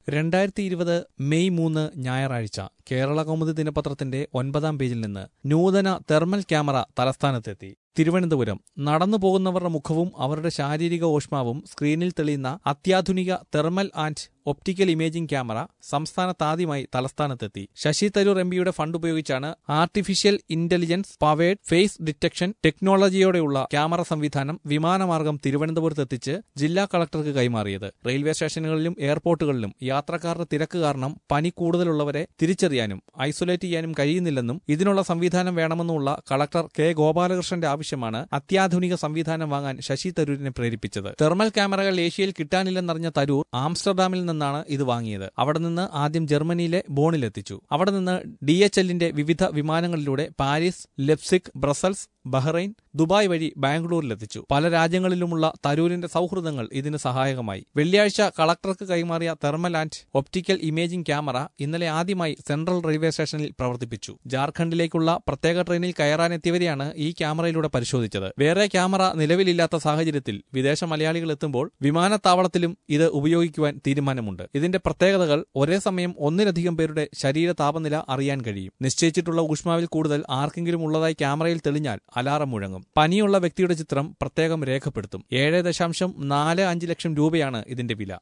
രണ്ടായിരത്തി ഇരുപത് മെയ് മൂന്ന് ഞായറാഴ്ച കേരള കൗമുദി ദിനപത്രത്തിന്റെ ഒൻപതാം പേജിൽ നിന്ന് നൂതന തെർമൽ ക്യാമറ തലസ്ഥാനത്തെത്തി തിരുവനന്തപുരം നടന്നു പോകുന്നവരുടെ മുഖവും അവരുടെ ശാരീരിക ഊഷ്മാവും സ്ക്രീനിൽ തെളിയുന്ന അത്യാധുനിക thermal and optical imaging camera സംസ്ഥാനത്താദ്യമായി തലസ്ഥാനത്തെത്തി ശശി തരൂർ എം പിയുടെ ഫണ്ട് ഉപയോഗിച്ചാണ് artificial intelligence powered face detection ടെക്നോളജിയോടെയുള്ള ക്യാമറ സംവിധാനം വിമാനമാർഗം തിരുവനന്തപുരത്തെത്തിച്ച് ജില്ലാ കളക്ടർക്ക് കൈമാറിയത് റെയിൽവേ സ്റ്റേഷനുകളിലും എയർപോർട്ടുകളിലും യാത്രക്കാരുടെ തിരക്ക് കാരണം പനി കൂടുതലുള്ളവരെ തിരിച്ചറിയാനും ഐസൊലേറ്റ് ചെയ്യാനും കഴിയുന്നില്ലെന്നും ഇതിനുള്ള സംവിധാനം വേണമെന്നുമുള്ള കളക്ടർ കെ ഗോപാലകൃഷ്ണന്റെ ആവശ്യമാണ് അത്യാധുനിക സംവിധാനം വാങ്ങാൻ ശശി തരൂരിനെ പ്രേരിപ്പിച്ചത് തെർമൽ ക്യാമറകൾ ഏഷ്യയിൽ കിട്ടാനില്ലെന്നറിഞ്ഞ തരൂർ ആംസ്റ്റർഡാമിൽ നിന്നാണ് ഇത് വാങ്ങിയത് അവിടെ നിന്ന് ആദ്യം ജർമ്മനിയിലെ ബോണിലെത്തിച്ചു അവിടെ നിന്ന് ഡി എച്ച് എല്ലിന്റെ വിവിധ വിമാനങ്ങളിലൂടെ Paris Leipzig Brussels Bahrain Dubai വഴി ബാംഗ്ലൂരിലെത്തിച്ചു പല രാജ്യങ്ങളിലുമുള്ള തരൂരിന്റെ സൗഹൃദങ്ങൾ ഇതിന് സഹായകമായി വെള്ളിയാഴ്ച കളക്ടർക്ക് കൈമാറിയ thermal and optical imaging camera ഇന്നലെ ആദ്യമായി സെൻട്രൽ റെയിൽവേ സ്റ്റേഷനിൽ പ്രവർത്തിപ്പിച്ചു ജാർഖണ്ഡിലേക്കുള്ള പ്രത്യേക ട്രെയിനിൽ കയറാനെത്തിയവരെയാണ് ഈ ക്യാമറയിലൂടെ പരിശോധിച്ചത് വേറെ ക്യാമറ നിലവിലില്ലാത്ത സാഹചര്യത്തിൽ വിദേശ മലയാളികൾ എത്തുമ്പോൾ വിമാനത്താവളത്തിലും ഇത് ഉപയോഗിക്കുവാൻ തീരുമാനമുണ്ട് ഇതിന്റെ പ്രത്യേകതകൾ ഒരേ സമയം ഒന്നിലധികം പേരുടെ ശരീര താപനില അറിയാൻ കഴിയും നിശ്ചയിച്ചിട്ടുള്ള ഊഷ്മാവിൽ കൂടുതൽ ആർക്കെങ്കിലും ഉള്ളതായി ക്യാമറയിൽ തെളിഞ്ഞാൽ അലാറം മുഴങ്ങും പനിയുള്ള വ്യക്തിയുടെ ചിത്രം പ്രത്യേകം രേഖപ്പെടുത്തും ഏഴ് ദശാംശം നാല് അഞ്ച് ലക്ഷം രൂപയാണ് ഇതിന്റെ വില